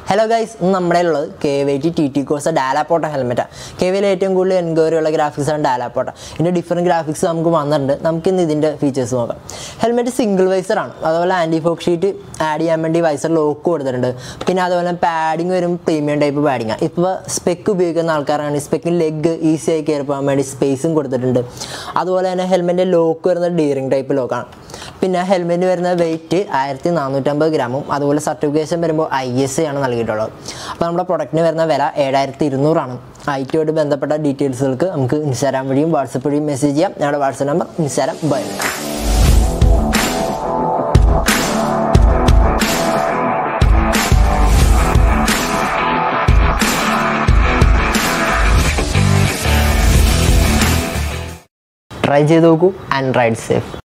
hello guys ഇന്ന് നമ്മുടെ ഉള്ളത് K Y T T T course ഡാലാപ്പോട്ട ഹെൽമെറ്റാണ് കെ വിയിൽ ഏറ്റവും കൂടുതൽ എൻക്വയറി ഉള്ള ഗ്രാഫിക്സ് ആണ് ഡാലാപ്പോട്ട ഇതിൻ്റെ ഡിഫറെൻറ്റ് ഗ്രാഫിക്സ് നമുക്ക് വന്നിട്ടുണ്ട് നമുക്ക് ഇന്ന് ഇതിൻ്റെ ഫീച്ചേഴ്സ് നോക്കാം ഹെൽമെറ്റ് സിംഗിൾ വൈസർ ആണ് അതുപോലെ ആൻറ്റി ഫോക്ക് ഷീറ്റ് ആഡ് ചെയ്യാൻ വേണ്ടി വൈസർ ലോക്ക് കൊടുത്തിട്ടുണ്ട് പിന്നെ അതുപോലെ പാഡിങ് വരും പ്രീമിയം ടൈപ്പ് പാഡിങ് ഇപ്പോൾ സ്പെക്ക് ഉപയോഗിക്കുന്ന ആൾക്കാരാണ് സ്പെക്കിന് ലെഗ് ഈസി ആയി കയറി പോകാൻ വേണ്ടി സ്പേസും കൊടുത്തിട്ടുണ്ട് അതുപോലെ തന്നെ ഹെൽമെറ്റിൻ്റെ ലോക്ക് വരുന്നത് ഡീറിങ് ടൈപ്പ് ലോക്കാണ് പിന്നെ ഹെൽമെറ്റ് വരുന്ന വെയിറ്റ് ആയിരത്തി നാനൂറ്റമ്പത് ഗ്രാമും അതുപോലെ സർട്ടിഫിക്കേഷൻ വരുമ്പോൾ ഐ എസ് ആണ് നൽകിയിട്ടുള്ളത് അപ്പോൾ നമ്മുടെ പ്രൊഡക്റ്റിന് വരുന്ന വില ഏഴായിരത്തി ഇരുന്നൂറാണ് ഐറ്റുമായിട്ട് ബന്ധപ്പെട്ട ഡീറ്റെയിൽസുകൾക്ക് നമുക്ക് ഇൻസ്റ്റാഗ്രാം വഴിയും വാട്സപ്പ് വഴിയും മെസ്സേജ് ചെയ്യാം ഞങ്ങളുടെ WhatsApp number Instagram by try ചെയ്ത് നോക്കൂ ആൻഡ് റൈഡ് സേഫ്